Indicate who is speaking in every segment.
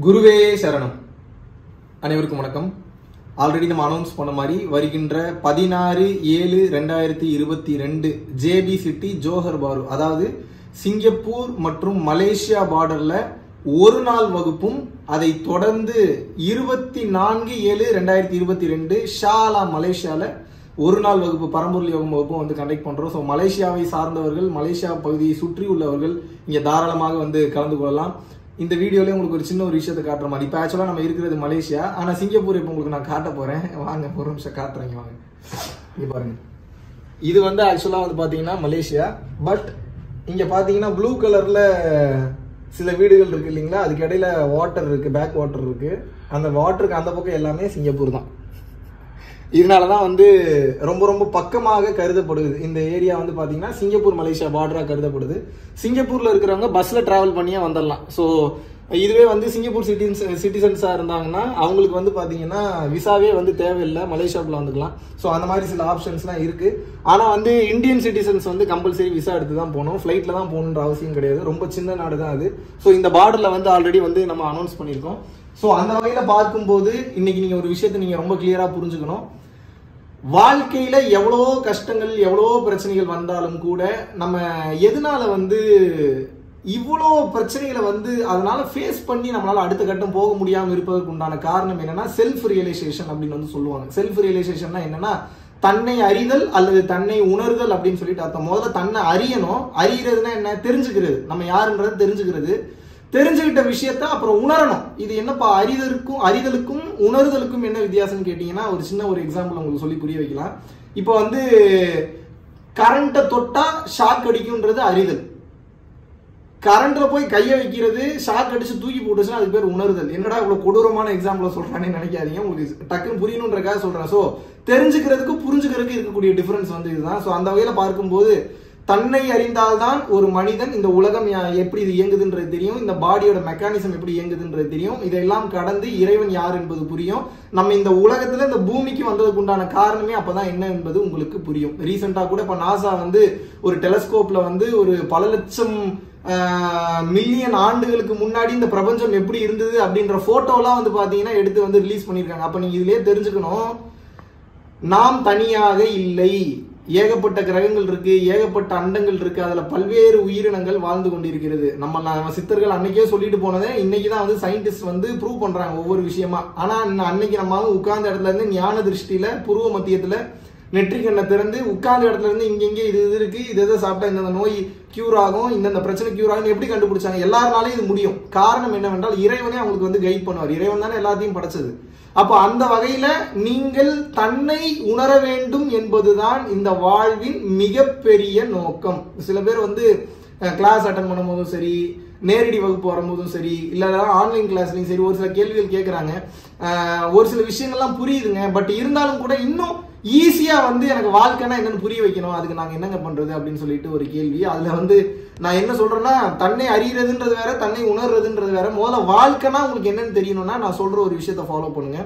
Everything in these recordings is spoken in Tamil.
Speaker 1: குருவே சரணம் அனைவருக்கும் வணக்கம் ஆல்ரெடி நம்ம அனௌன்ஸ் பண்ண மாதிரி வருகின்ற பதினாறு ஏழு ரெண்டாயிரத்தி இருபத்தி ரெண்டு ஜேபி சிட்டி ஜோஹர் பாரு அதாவது சிங்கப்பூர் மற்றும் மலேசியா பார்டர்ல ஒரு நாள் வகுப்பும் அதை தொடர்ந்து இருபத்தி நான்கு ஏழு ரெண்டாயிரத்தி இருபத்தி ரெண்டு ஷாலா மலேசியால ஒரு நாள் வகுப்பு பரம்பொருள் யோகம் வகுப்பும் வந்து கண்டக்ட் பண்றோம் ஸோ மலேசியாவை சார்ந்தவர்கள் மலேசியா பகுதியை சுற்றி உள்ளவர்கள் இங்க தாராளமாக வந்து கலந்து கொள்ளலாம் இந்த வீடியோல உங்களுக்கு ஒரு சின்ன ஒரு விஷயத்தை காட்டுற மாதிரி இப்போ ஆக்சுவலாக நம்ம இருக்கிறது மலேசியா ஆனா சிங்கப்பூர் இப்போ உங்களுக்கு நான் காட்ட போறேன் வாங்க ஒரு நிமிஷம் காட்டுறேங்க வாங்க இங்க பாருங்க இது வந்து ஆக்சுவலா வந்து பாத்தீங்கன்னா மலேசியா பட் இங்க பாத்தீங்கன்னா ப்ளூ கலர்ல சில வீடுகள் இருக்கு இல்லைங்களா அதுக்கு இடையில வாட்டர் இருக்கு பேக் வாட்டர் இருக்கு அந்த வாட்டருக்கு அந்த பக்கம் எல்லாமே சிங்கப்பூர் தான் இதனால தான் வந்து ரொம்ப ரொம்ப பக்கமாக கருதப்படுது இந்த ஏரியா வந்து பார்த்தீங்கன்னா சிங்கப்பூர் மலேசியா பார்டராக கருதப்படுது சிங்கப்பூரில் இருக்கிறவங்க பஸ்ஸில் ட்ராவல் பண்ணியே வந்துடலாம் ஸோ இதுவே வந்து சிங்கப்பூர் சிட்டின்ஸ் சிட்டிசன்ஸாக இருந்தாங்கன்னா அவங்களுக்கு வந்து பார்த்தீங்கன்னா விசாவே வந்து தேவையில்லை மலேசியாவில் வந்துக்கலாம் ஸோ அந்த மாதிரி சில ஆப்ஷன்ஸ்லாம் இருக்குது ஆனால் வந்து இந்தியன் சிட்டிசன்ஸ் வந்து கம்பல்சரி விசா எடுத்து தான் போகணும் ஃப்ளைட்டில் தான் போகணுன்ற அவசியம் கிடையாது ரொம்ப சின்ன நாடு தான் அது ஸோ இந்த பார்டரில் வந்து ஆல்ரெடி வந்து நம்ம அனௌன்ஸ் பண்ணியிருக்கோம் ஸோ அந்த வகையில் பார்க்கும்போது இன்னைக்கு நீங்கள் ஒரு விஷயத்தை நீங்கள் ரொம்ப கிளியராக புரிஞ்சுக்கணும் வாழ்க்கையில எவ்வளவோ கஷ்டங்கள் எவ்வளவோ பிரச்சனைகள் வந்தாலும் கூட நம்ம எதனால வந்து இவ்வளோ பிரச்சனைகளை வந்து அதனால ஃபேஸ் பண்ணி நம்மளால அடுத்த கட்டம் போக முடியாம இருப்பதற்கு உண்டான காரணம் என்னன்னா செல்ஃப் ரியலைசேஷன் அப்படின்னு வந்து சொல்லுவாங்க செல்ஃப் ரியலைசேஷன்னா என்னன்னா தன்னை அறிதல் அல்லது தன்னை உணர்தல் அப்படின்னு சொல்லிட்டு அர்த்தம் முதல்ல தன்னை அறியணும் அறியறதுன்னா என்ன தெரிஞ்சுக்கிறது நம்ம யாருன்றது தெரிஞ்சுக்கிறது தெரிஞ்சுக்கிட்ட விஷயத்த அப்புறம் உணரணும் இது என்னப்பா அறிதலுக்கும் அறிதலுக்கும் உணர்தலுக்கும் என்ன வித்தியாசம்னு கேட்டீங்கன்னா ஒரு சின்ன ஒரு எக்ஸாம்பிள் உங்களுக்கு சொல்லி புரிய வைக்கலாம் இப்போ வந்து கரண்ட்டை தொட்டா ஷாக் அடிக்கும்ன்றது அறிதல் கரண்ட்ல போய் கையை வைக்கிறது ஷாக் அடிச்சு தூக்கி போட்டுச்சுன்னா அதுக்கு பேர் உணர்தல் என்னடா இவ்வளவு கொடூரமான எக்ஸாம்பிள சொல்றானே நினைக்காதீங்க உங்களுக்கு டக்குன்னு புரியணுன்றக்காக சொல்றேன் சோ தெரிஞ்சுக்கிறதுக்கு புரிஞ்சுக்கிறதுக்கு இருக்கக்கூடிய டிஃபரன்ஸ் வந்து இதுதான் சோ அந்த வகையில பார்க்கும்போது தன்னை அறிந்தால்தான் ஒரு மனிதன் இந்த உலகம் யா- எப்படி இது இயங்குதுன்றது தெரியும் இந்த பாடியோட மெக்கானிசம் எப்படி இயங்குதுன்றது தெரியும் இதெல்லாம் கடந்து இறைவன் யார் என்பது புரியும் நம்ம இந்த உலகத்துல இந்த பூமிக்கு வந்ததுக்கு உண்டான காரணமே அப்பதான் என்ன என்பது உங்களுக்கு புரியும் ரீசெண்டா கூட இப்ப நாசா வந்து ஒரு டெலஸ்கோப்ல வந்து ஒரு பல லட்சம் மில்லியன் ஆண்டுகளுக்கு முன்னாடி இந்த பிரபஞ்சம் எப்படி இருந்தது அப்படின்ற போட்டோலாம் வந்து பாத்தீங்கன்னா எடுத்து வந்து ரிலீஸ் பண்ணிருக்காங்க அப்ப நீங்க இதுலயே தெரிஞ்சுக்கணும் நாம் தனியாக இல்லை ஏகப்பட்ட கிரகங்கள் இருக்கு ஏகப்பட்ட அண்டங்கள் இருக்கு அதுல பல்வேறு உயிரினங்கள் வாழ்ந்து கொண்டிருக்கிறது நம்ம நம்ம சித்தர்கள் அன்னைக்கே சொல்லிட்டு போனதை இன்னைக்கு தான் வந்து சயின்டிஸ்ட் வந்து ப்ரூவ் பண்றாங்க ஒவ்வொரு விஷயமா ஆனா இன்ன- அன்னைக்கு நம்ம உட்கார்ந்த இடத்துல இருந்து ஞான திருஷ்டியில புருவ மத்தியத்துல நெற்றிக்கண்ணை திறந்து உட்கார்ந்த இடத்துல இருந்து இங்க இங்க இது இது இருக்கு இது எதை சாப்பிட்டா இந்த நோய் கியூர் ஆகும் இந்த பிரச்சனை கியூர் ஆகும் எப்படி கண்டுபிடிச்சாங்க எல்லாருனாலையும் இது முடியும் காரணம் என்னவென்றால் இறைவனே அவங்களுக்கு வந்து கைட் பண்ணுவார் இறைவன் தானே எல்லாத்தையும் படைச்சது அப்ப அந்த வகையில நீங்கள் தன்னை உணர வேண்டும் என்பதுதான் இந்த வாழ்வின் மிகப்பெரிய நோக்கம் சில பேர் வந்து கிளாஸ் அட்டன் பண்ணும்போதும் சரி நேரடி வகுப்பு வரும்போதும் சரி இல்ல ஆன்லைன் கிளாஸ்லயும் சரி ஒரு சில கேள்விகள் கேட்கறாங்க அஹ், ஒரு சில விஷயங்கள்லாம் புரியுதுங்க பட் இருந்தாலும் கூட இன்னும் ஈஸியா வந்து எனக்கு வாழ்க்கைனா என்னன்னு புரிய வைக்கணும் அதுக்கு நாங்க என்னங்க பண்றது அப்படின்னு சொல்லிட்டு ஒரு கேள்வி அதுல வந்து நான் என்ன சொல்றேன்னா தன்னை அறியறதுன்றது வேற தன்னை உணர்றதுன்றது வேற முதல்ல வாழ்க்கைனா உங்களுக்கு என்னன்னு தெரியணும்னா நான் சொல்ற ஒரு விஷயத்த ஃபாலோ பண்ணுங்க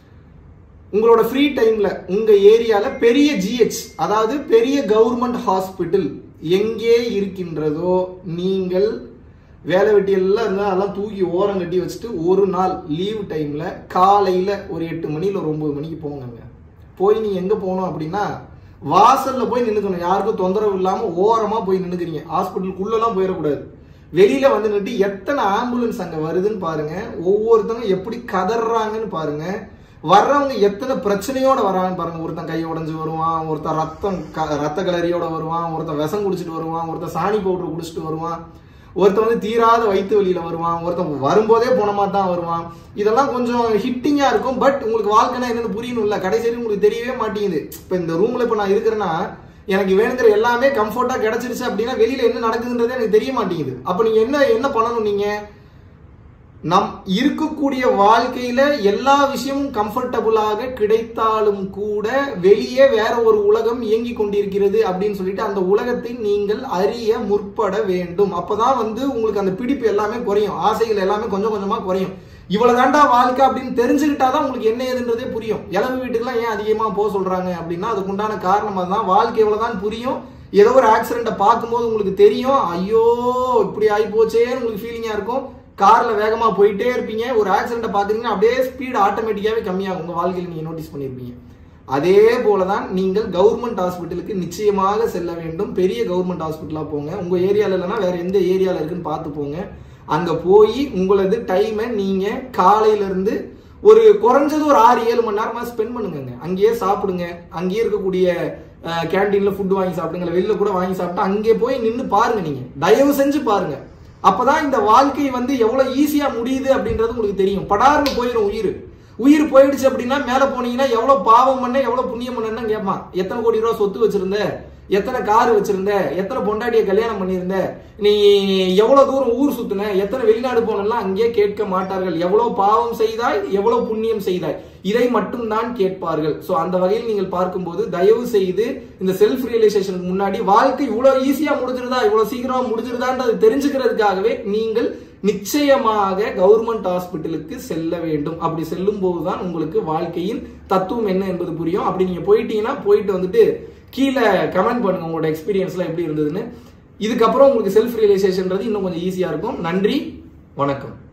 Speaker 1: உங்களோட ஃப்ரீ டைம்ல உங்க ஏரியால பெரிய ஜிஹெச் அதாவது பெரிய கவர்மெண்ட் ஹாஸ்பிட்டல் எங்கே இருக்கின்றதோ நீங்கள் வேலை வெட்டி எல்லாம் இருந்தால் அதெல்லாம் தூக்கி ஓரம் கட்டி வச்சுட்டு ஒரு நாள் லீவ் டைம்ல காலையில ஒரு எட்டு மணில ஒரு ஒன்பது மணிக்கு போங்கங்க போய் நீங்க எங்க போகணும் அப்படின்னா வாசல்ல போய் நின்னுக்கணும் யாருக்கும் தொந்தரவு இல்லாம ஓரமா போய் நின்னுக்கிறீங்க ஹாஸ்பிட்டலுக்குள்ளலாம் போயிடக்கூடாது வெளியில வந்து நின்று எத்தனை ஆம்புலன்ஸ் அங்க வருதுன்னு பாருங்க ஒவ்வொருத்தவங்க எப்படி கதறாங்கன்னு பாருங்க வர்றவங்க எத்தனை பிரச்சனையோட வரான்னு பாருங்க ஒருத்தன் கை உடைஞ்சு வருவான் ஒருத்தன் ரத்தம் க- ரத்த கலரியோட வருவான் ஒருத்தன் விஷம் குடிச்சிட்டு வருவான் ஒருத்தன் சாணி பவுடர் குடிச்சிட்டு வருவான் ஒருத்தன் வந்து தீராத வயிற்று வலியில வருவான் ஒருத்தன் வரும்போதே போனமா தான் வருவான் இதெல்லாம் கொஞ்சம் ஹிட்டிங்கா இருக்கும் பட் உங்களுக்கு வாழ்க்கைனா என்னன்னு புரியணும்ல கடைசி வரைக்கும் உங்களுக்கு தெரியவே மாட்டேங்குது இப்ப இந்த ரூம்ல இப்ப நான் இருக்கிறேன்னா எனக்கு வேணுங்கிற எல்லாமே கம்ஃபர்ட்டா கிடைச்சிருச்சு அப்படின்னா வெளியில என்ன நடக்குதுன்றதே எனக்கு தெரிய மாட்டேங்குது அப்ப நீங்க என்ன என்ன பண்ணணும் நீங்க நம் இருக்கக்கூடிய வாழ்க்கையில எல்லா விஷயமும் கம்ஃபர்டபுளாக கிடைத்தாலும் கூட வெளியே வேற ஒரு உலகம் இயங்கி கொண்டிருக்கிறது அப்படின்னு சொல்லிட்டு அந்த உலகத்தை நீங்கள் அறிய முற்பட வேண்டும் அப்பதான் வந்து உங்களுக்கு அந்த பிடிப்பு எல்லாமே குறையும் ஆசைகள் எல்லாமே கொஞ்சம் கொஞ்சமா குறையும் இவ்வளவுதான்டா வாழ்க்கை அப்படின்னு தெரிஞ்சுக்கிட்டாதான் உங்களுக்கு என்ன ஏதுன்றதே புரியும் இளவு வீட்டுக்குலாம் ஏன் அதிகமா போக சொல்றாங்க அப்படின்னா அதுக்கு உண்டான காரணம் தான் வாழ்க்கை இவ்வளவுதான் புரியும் ஏதோ ஒரு ஆக்சிடென்ட்டை பார்க்கும்போது உங்களுக்கு தெரியும் ஐயோ இப்படி ஆகி போச்சேன்னு உங்களுக்கு ஃபீலிங்கா இருக்கும் கார்ல வேகமா போயிட்டே இருப்பீங்க ஒரு ஆக்சிடென்ட் பாத்தீங்கன்னா அப்படியே ஸ்பீடு ஆட்டோமேட்டிக்காவே கம்மியாகும் உங்க வாழ்க்கையில் நீங்க நோட்டீஸ் பண்ணிருப்பீங்க அதே போலதான் நீங்கள் கவர்மெண்ட் ஹாஸ்பிட்டலுக்கு நிச்சயமாக செல்ல வேண்டும் பெரிய கவர்மெண்ட் ஹாஸ்பிட்டலா போங்க உங்க ஏரியால இல்லைன்னா வேற எந்த ஏரியால இருக்குன்னு பார்த்து போங்க அங்க போய் உங்களது டைமை நீங்க காலையில இருந்து ஒரு குறைஞ்சது ஒரு ஆறு ஏழு மணி நேரமா ஸ்பெண்ட் பண்ணுங்க அங்கேயே சாப்பிடுங்க அங்கேயே இருக்கக்கூடிய கேண்டீன்ல ஃபுட் வாங்கி சாப்பிடுங்க இல்ல வெளில கூட வாங்கி சாப்பிட்டு அங்கே போய் நின்று பாருங்க நீங்க தயவு செஞ்சு பாருங்க அப்பதான் இந்த வாழ்க்கை வந்து எவ்வளவு ஈஸியா முடியுது அப்படின்றது உங்களுக்கு தெரியும் படார்னு போயிடும் உயிர் உயிர் போயிடுச்சு அப்படின்னா மேல போனீங்கன்னா எவ்வளவு பாவம் பண்ண எவ்வளவு புண்ணியம் பண்ணேன்னு கேட்பான் எத்தனை கோடி ரூபா சொத்து வச்சிருந்த எத்தனை கார் வச்சிருந்த எத்தனை பொண்டாட்டிய கல்யாணம் பண்ணியிருந்த நீ எவ்வளவு தூரம் ஊர் சுத்தின எத்தனை வெளிநாடு போனெல்லாம் அங்கே கேட்க மாட்டார்கள் எவ்வளவு பாவம் செய்தாய் எவ்வளவு புண்ணியம் செய்தாய் இதை மட்டும் தான் கேட்பார்கள் சோ அந்த வகையில் நீங்கள் பார்க்கும்போது தயவு செய்து இந்த செல்ஃப் ரியலைசேஷனுக்கு முன்னாடி வாழ்க்கை இவ்வளவு ஈஸியா முடிஞ்சிருதா இவ்வளவு சீக்கிரமா முடிஞ்சிருதான்றது தெரிஞ்சுக்கிறதுக்காகவே நீங்கள் நிச்சயமாக கவர்மெண்ட் ஹாஸ்பிட்டலுக்கு செல்ல வேண்டும் அப்படி செல்லும் போதுதான் உங்களுக்கு வாழ்க்கையின் தத்துவம் என்ன என்பது புரியும் அப்படி நீங்க போயிட்டீங்கன்னா போயிட்டு வந்துட்டு கீழே கமெண்ட் பண்ணுங்க உங்களோட எக்ஸ்பீரியன்ஸ்லாம் எப்படி இருந்ததுன்னு இதுக்கப்புறம் உங்களுக்கு செல்ஃப் ரியலைசேஷன்றது இன்னும் கொஞ்சம் ஈஸியா இருக்கும் நன்றி வணக்கம்